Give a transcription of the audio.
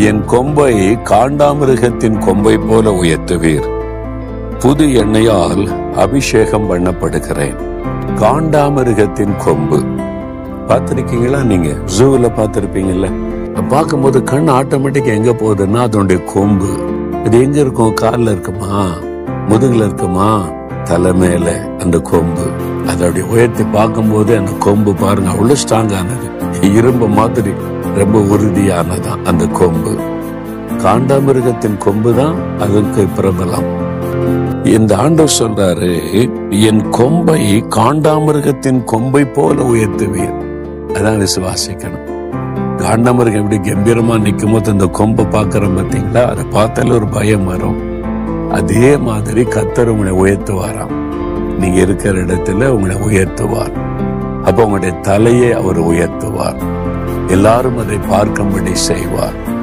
என் கொம்பை காண்டாமிருகத்தின் கொம்பை போல உயர்த்துவீர் புது எண்ணெயால் அபிஷேகம் பண்ணப்படுகிறேன் காண்டாமிருகத்தின் கொம்பு பார்த்திருக்கீங்களா நீங்க ஜூல பார்த்திருப்பீங்கல்ல பார்க்கும்போது கண் ஆட்டோமேட்டிக் எங்க போகுதுன்னா அதனுடைய கொம்பு இது எங்க இருக்கும் கால்ல இருக்குமா முதுகுல இருக்குமா தலை மேல அந்த கொம்பு அதை அப்படி உயர்த்தி பார்க்கும்போது அந்த கொம்பு பாருங்க அவ்வளவு ஸ்ட்ராங் ஆனது இரும்பு மாதிரி ரொம்ப உறுதியானதான் அந்த கொம்பு காண்டாமிருகத்தின் கொம்பு தான் அதுக்கு பிரபலம் இந்த ஆண்டவர் சொல்றாரு என் கொம்பை காண்டாமிருகத்தின் கொம்பை போல உயர்த்துவீர் அதான் விசுவாசிக்கணும் காண்டாமிருகம் எப்படி கம்பீரமா நிக்கும் போது அந்த கொம்பை பாக்குறோம் பார்த்தீங்களா அதை பார்த்தாலே ஒரு பயம் வரும் அதே மாதிரி கத்தர் உங்களை உயர்த்துவாராம் நீங்க இருக்கிற இடத்துல உங்களை உயர்த்துவார் அப்ப உங்களுடைய தலையை அவர் உயர்த்துவார் எல்லாரும் அதை பார்க்கும்படி செய்வார்